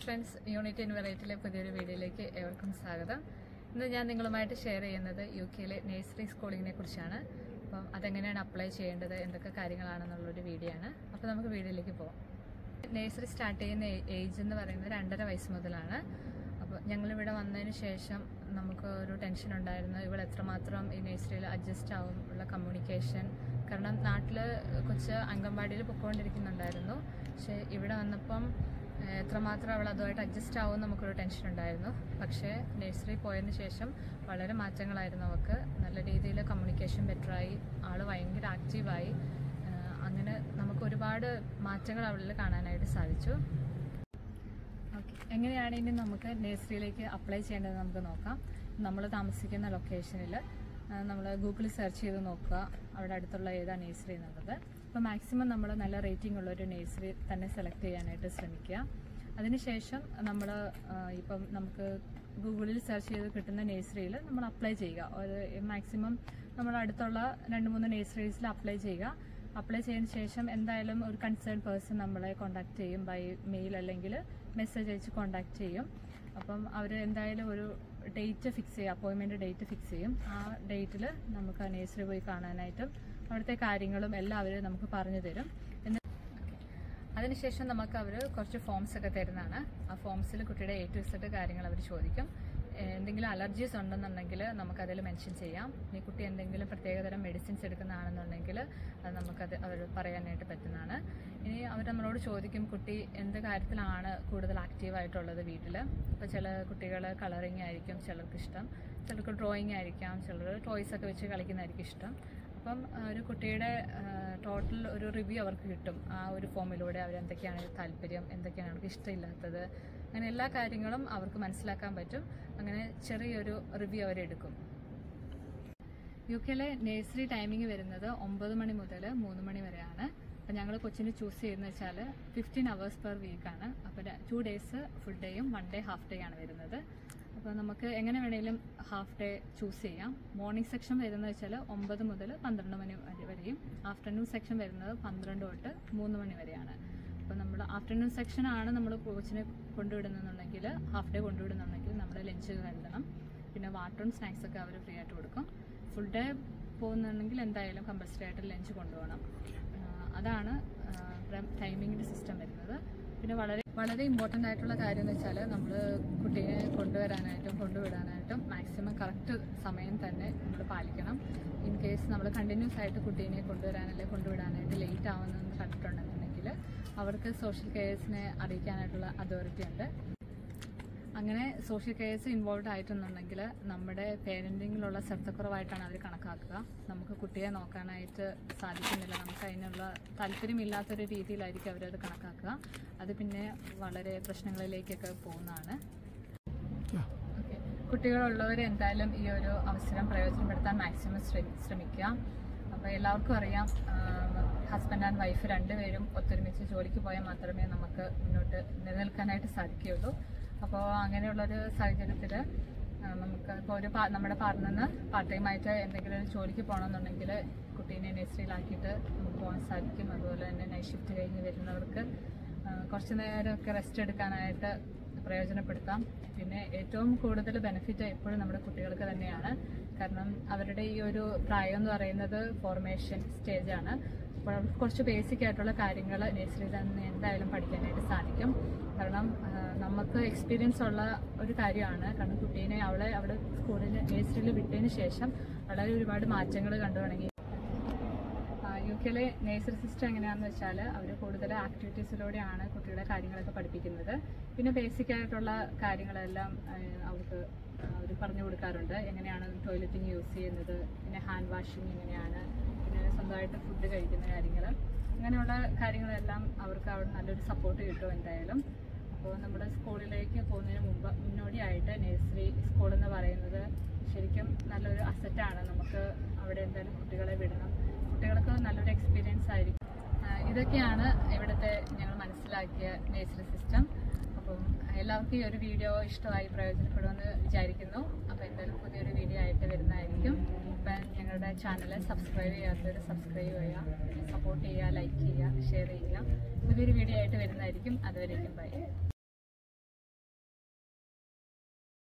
Friends unit in വെറൈറ്റിയിലെ പുതിയൊരു വീഡിയോയിലേക്ക് ഏവർക്കും സ്വാഗതം ഇന്ന് ഞാൻ നിങ്ങളുമായിട്ട് ഷെയർ ചെയ്യുന്നത് യു കെയിലെ നേഴ്സറി സ്കൂളിങ്ങിനെ കുറിച്ചാണ് അപ്പം അതെങ്ങനെയാണ് അപ്ലൈ ചെയ്യേണ്ടത് എന്തൊക്കെ കാര്യങ്ങളാണെന്നുള്ളൊരു വീഡിയോ ആണ് അപ്പോൾ നമുക്ക് വീഡിയോയിലേക്ക് പോകാം നേഴ്സറി സ്റ്റാർട്ട് ചെയ്യുന്ന ഏജ് എന്ന് പറയുന്നത് രണ്ടര വയസ്സ് മുതലാണ് അപ്പോൾ ഞങ്ങളിവിടെ വന്നതിന് ശേഷം നമുക്ക് ഒരു ടെൻഷൻ ഉണ്ടായിരുന്നു ഇവിടെ എത്രമാത്രം ഈ നേഴ്സറിയിൽ അഡ്ജസ്റ്റ് ആവും ഉള്ള കമ്മ്യൂണിക്കേഷൻ കാരണം നാട്ടിൽ കൊച്ച് അംഗൻവാടിയിൽ പൊയ്ക്കൊണ്ടിരിക്കുന്നുണ്ടായിരുന്നു പക്ഷേ ഇവിടെ വന്നപ്പം ഏഹ്, എത്രമാത്രം അവൾ അതുമായിട്ട് അഡ്ജസ്റ്റ് ആവും നമുക്കൊരു ടെൻഷൻ ഉണ്ടായിരുന്നു പക്ഷേ നഴ്സറി പോയതിന് ശേഷം വളരെ മാറ്റങ്ങളായിരുന്നു അവൾക്ക് നല്ല രീതിയിൽ കമ്മ്യൂണിക്കേഷൻ ബെറ്ററായി ആൾ ഭയങ്കര ആക്റ്റീവായി ഏഹ്, അങ്ങനെ നമുക്ക് ഒരുപാട് മാറ്റങ്ങൾ അവളിൽ കാണാനായിട്ട് സാധിച്ചു ഓക്കെ എങ്ങനെയാണ് ഇനി നമുക്ക് നഴ്സറിയിലേക്ക് അപ്ലൈ ചെയ്യേണ്ടത് നമുക്ക് നോക്കാം നമ്മൾ താമസിക്കുന്ന ലൊക്കേഷനിൽ നമ്മൾ ഗൂഗിളിൽ സെർച്ച് ചെയ്ത് നോക്കുക അവിടെ അടുത്തുള്ള ഏതാ നഴ്സറി എന്നുള്ളത് അപ്പോൾ മാക്സിമം നമ്മൾ നല്ല റേറ്റിംഗ് ഉള്ള ഒരു നഴ്സറി തന്നെ സെലക്ട് ചെയ്യാനായിട്ട് ശ്രമിക്കുക അതിനുശേഷം നമ്മൾ ഇപ്പം നമുക്ക് ഗൂഗിളിൽ സെർച്ച് ചെയ്ത് കിട്ടുന്ന നഴ്സറിയിൽ നമ്മൾ അപ്ലൈ ചെയ്യുക ഒരു മാക്സിമം നമ്മൾ അടുത്തുള്ള രണ്ട് മൂന്ന് നഴ്സറീസിൽ അപ്ലൈ ചെയ്യുക അപ്ലൈ ചെയ്തതിന് ശേഷം എന്തായാലും ഒരു കൺസേൺ പേഴ്സൺ നമ്മളെ കോൺടാക്ട് ചെയ്യും ബൈ മെയിൽ അല്ലെങ്കിൽ മെസ്സേജ് അയച്ച് കോൺടാക്ട് ചെയ്യും അപ്പം അവർ എന്തായാലും ഒരു ഡേറ്റ് ഫിക്സ് ചെയ്യും അപ്പോയിൻമെൻറ്റ് ഡേറ്റ് ഫിക്സ് ചെയ്യും ആ ഡേറ്റിൽ നമുക്ക് ആ നേഴ്സറി പോയി കാണാനായിട്ടും അവിടുത്തെ കാര്യങ്ങളും എല്ലാം അവർ നമുക്ക് പറഞ്ഞു തരും എന്ന് അതിനുശേഷം നമുക്ക് അവർ കുറച്ച് ഫോംസ് ഒക്കെ തരുന്നതാണ് ആ ഫോംസിൽ കുട്ടിയുടെ എ ടു സെറ്റ് കാര്യങ്ങൾ അവർ ചോദിക്കും ഏഹ് എന്തെങ്കിലും അലർജീസ് ഉണ്ടെന്നുണ്ടെങ്കിൽ നമുക്കതിൽ മെൻഷൻ ചെയ്യാം ഇനി കുട്ടി എന്തെങ്കിലും പ്രത്യേകതരം മെഡിസിൻസ് എടുക്കുന്നതാണെന്നുണ്ടെങ്കിൽ അത് നമുക്കത് അവർ പറയാനായിട്ട് പറ്റുന്നതാണ് ഇനി അവർ നമ്മളോട് ചോദിക്കും കുട്ടി എന്ത് കാര്യത്തിലാണ് കൂടുതൽ ആക്റ്റീവായിട്ടുള്ളത് വീട്ടിൽ ഇപ്പോൾ ചില കുട്ടികൾ കളറിങ് ആയിരിക്കും ചിലർക്ക് ഇഷ്ടം ചിലർക്ക് ഡ്രോയിങ് ആയിരിക്കാം ചിലർ ടോയ്സ് ഒക്കെ വെച്ച് കളിക്കുന്നതായിരിക്കും ഇഷ്ടം അപ്പം ആ, ഒരു കുട്ടിയുടെ ടോട്ടൽ ഒരു റിവ്യൂ അവർക്ക് കിട്ടും ആ ഒരു ഫോമിലൂടെ അവർ എന്തൊക്കെയാണ് താല്പര്യം എന്തൊക്കെയാണ് അവർക്ക് ഇഷ്ടമില്ലാത്തത് അങ്ങനെ എല്ലാ കാര്യങ്ങളും അവർക്ക് മനസ്സിലാക്കാൻ പറ്റും അങ്ങനെ ചെറിയൊരു റിവ്യൂ അവരെടുക്കും യു കെയിലെ നേഴ്സറി ടൈമിംഗ് വരുന്നത് ഒമ്പത് മണി മുതൽ മൂന്ന് മണി വരെയാണ് അപ്പം ഞങ്ങൾ കൊച്ചിന് ചൂസ് ചെയ്യുന്നത് വെച്ചാൽ ഫിഫ്റ്റീൻ അവേഴ്സ് പെർ വീക്കാണ് അപ്പോൾ ടു ഡേയ്സ് ഫുൾ ഡേയും വൺ ഡേ ഹാഫ് ഡേ ആണ് വരുന്നത് അപ്പോൾ നമുക്ക് എങ്ങനെ വേണേലും ഹാഫ് ഡേ ചൂസ് ചെയ്യാം മോർണിംഗ് സെക്ഷൻ വരുന്നത് വെച്ചാൽ ഒമ്പത് മുതൽ പന്ത്രണ്ട് മണി വരെ വരെയും ആഫ്റ്റർനൂൺ സെക്ഷൻ വരുന്നത് പന്ത്രണ്ട് തൊട്ട് മൂന്ന് മണി വരെയാണ് അപ്പോൾ നമ്മൾ ആഫ്റ്റർനൂൺ സെക്ഷനാണ് നമ്മൾ കോച്ചിനെ കൊണ്ടുവിടുന്നുണ്ടെങ്കിൽ ഹാഫ് ഡേ കൊണ്ടുവിടുന്നുണ്ടെങ്കിൽ നമ്മൾ ലഞ്ച് കരുതണം പിന്നെ വാട്ടറും സ്നാക്സ് ഒക്കെ അവർ ഫ്രീ ആയിട്ട് കൊടുക്കും ഫുൾ ഡേ പോകുന്നുണ്ടെങ്കിൽ എന്തായാലും കമ്പൽസറി ആയിട്ട് ലഞ്ച് കൊണ്ടുപോകണം ആ, അതാണ് ടൈമിങ്ങിൻ്റെ സിസ്റ്റം വരുന്നത് പിന്നെ വളരെ വളരെ ഇമ്പോർട്ടൻ്റ് ആയിട്ടുള്ള കാര്യം എന്ന് വെച്ചാൽ നമ്മൾ കുട്ടിയെ കൊണ്ടുവരാനായിട്ടും കൊണ്ടുവിടാനായിട്ടും മാക്സിമം കറക്റ്റ് സമയം തന്നെ നമ്മൾ പാലിക്കണം ഇൻ കേസ് നമ്മൾ കണ്ടിന്യൂസ് ആയിട്ട് കുട്ടീനെ കൊണ്ടുവരാൻ അല്ലെങ്കിൽ കൊണ്ടുവിടാനായിട്ട് ലേറ്റ് ആവുന്നതെന്ന് കണ്ടിട്ടുണ്ടെന്നുണ്ടെങ്കിൽ അവർക്ക് സോഷ്യൽ കെയേഴ്സിനെ അറിയിക്കാനായിട്ടുള്ള അതോറിറ്റി ഉണ്ട് അങ്ങനെ സോഷ്യൽ കെയർസ് ഇൻവോൾവ് ആയിട്ടുണ്ടെങ്കിൽ നമ്മുടെ പേരൻറ്റിങ്ങിലുള്ള ശ്രദ്ധക്കുറവായിട്ടാണ് അവർ കണക്കാക്കുക നമുക്ക് കുട്ടിയെ നോക്കാനായിട്ട് സാധിക്കുന്നില്ല നമുക്ക് അതിനുള്ള താല്പര്യമില്ലാത്തൊരു രീതിയിലായിരിക്കും അവരത് കണക്കാക്കുക അത് പിന്നെ വളരെ പ്രശ്നങ്ങളിലേക്കൊക്കെ പോകുന്നതാണ് ഓക്കെ. കുട്ടികളുള്ളവർ എന്തായാലും ഈ ഒരു അവസരം പ്രയോജനപ്പെടുത്താൻ മാക്സിമം ശ്രമി- ശ്രമിക്കുക അപ്പോൾ എല്ലാവർക്കും അറിയാം ഹസ്ബൻഡ് ആൻഡ് വൈഫ് രണ്ടുപേരും ഒത്തൊരുമിച്ച് ജോലിക്ക് പോയാൽ മാത്രമേ നമുക്ക് മുന്നോട്ട് നിലനിൽക്കാനായിട്ട് സാധിക്കുകയുള്ളൂ അപ്പോൾ അങ്ങനെയുള്ളൊരു സാഹചര്യത്തിൽ നമുക്ക് ഇപ്പോൾ ഒരു പാ- നമ്മുടെ പാർട്ട്ണറിന് പാർട്ട് ടൈം ആയിട്ട് എന്തെങ്കിലും ഒരു ജോലിക്ക് പോകണമെന്നുണ്ടെങ്കിൽ കുട്ടീനെ നഴ്സറിയിലാക്കിയിട്ട് നമുക്ക് പോകാൻ സാധിക്കും അതുപോലെ തന്നെ നൈറ്റ് ഷിഫ്റ്റ് കഴിഞ്ഞ് വരുന്നവർക്ക് ആ, കുറച്ച് നേരമൊക്കെ റെസ്റ്റ് എടുക്കാനായിട്ട് പ്രയോജനപ്പെടുത്താം പിന്നെ ഏറ്റവും കൂടുതൽ ബെനിഫിറ്റ് എപ്പോഴും നമ്മുടെ കുട്ടികൾക്ക് തന്നെയാണ് കാരണം അവരുടെ ഈ ഒരു പ്രായം എന്ന് പറയുന്നത് ഫോർമേഷൻ സ്റ്റേജാണ് അപ്പോൾ അവർക്ക് കുറച്ച് ബേസിക് ആയിട്ടുള്ള കാര്യങ്ങൾ നഴ്സറിയിൽ തന്നെ എന്തായാലും പഠിക്കാനായിട്ട് സാധിക്കും കാരണം ആ, നമുക്ക് എക്സ്പീരിയൻസ് ഉള്ള ഒരു കാര്യമാണ് കാരണം കുട്ടീനെ അവളെ അവിടെ സ്കൂളിൽ നഴ്സറിയിൽ വിട്ടതിന് ശേഷം വളരെ ഒരുപാട് മാറ്റങ്ങൾ കണ്ടു തുടങ്ങി യു കെയിലെ നേഴ്സറി സിസ്റ്റം എങ്ങനെയാണെന്ന് വെച്ചാൽ അവർ കൂടുതൽ ആക്ടിവിറ്റീസിലൂടെയാണ് കുട്ടികളെ കാര്യങ്ങളൊക്കെ പഠിപ്പിക്കുന്നത് പിന്നെ ബേസിക് ആയിട്ടുള്ള കാര്യങ്ങളെല്ലാം ആ, അവർക്ക് അവർ പറഞ്ഞു കൊടുക്കാറുണ്ട് എങ്ങനെയാണ് ടോയ്ലറ്റിങ് യൂസ് ചെയ്യുന്നത് പിന്നെ ഹാൻഡ് വാഷിങ് എങ്ങനെയാണ് പിന്നെ സ്വന്തമായിട്ട് ഫുഡ് കഴിക്കുന്ന കാര്യങ്ങൾ അങ്ങനെയുള്ള കാര്യങ്ങളെല്ലാം അവർക്ക് അവിടെ നല്ലൊരു സപ്പോർട്ട് കിട്ടും എന്തായാലും അപ്പോൾ നമ്മുടെ സ്കൂളിലേക്ക് പോകുന്നതിന് മുമ്പ് മുന്നോടിയായിട്ട് നഴ്സറി സ്കൂൾ എന്ന് പറയുന്നത് ശരിക്കും നല്ലൊരു അസറ്റാണ് നമുക്ക് അവിടെ എന്തായാലും കുട്ടികളെ വിടണം കുട്ടികൾക്ക് നല്ലൊരു എക്സ്പീരിയൻസ് ആയിരിക്കും ആ, ഇതൊക്കെയാണ് ഇവിടുത്തെ ഞങ്ങൾ മനസ്സിലാക്കിയ നേഴ്സറി സിസ്റ്റം അപ്പം എല്ലാവർക്കും ഈ ഒരു വീഡിയോ ഇഷ്ടമായി പ്രയോജനപ്പെടുമെന്ന് വിചാരിക്കുന്നു അപ്പോൾ എന്തായാലും പുതിയൊരു വീഡിയോ ആയിട്ട് വരുന്നതായിരിക്കും അപ്പം ഞങ്ങളുടെ ചാനൽ സബ്സ്ക്രൈബ് ചെയ്യാത്തവർ സബ്സ്ക്രൈബ് ചെയ്യുക സപ്പോർട്ട് ചെയ്യുക ലൈക്ക് ചെയ്യുക ഷെയർ ചെയ്യുക പുതിയൊരു വീഡിയോ ആയിട്ട് വരുന്നതായിരിക്കും അതുവരേക്കും ബൈ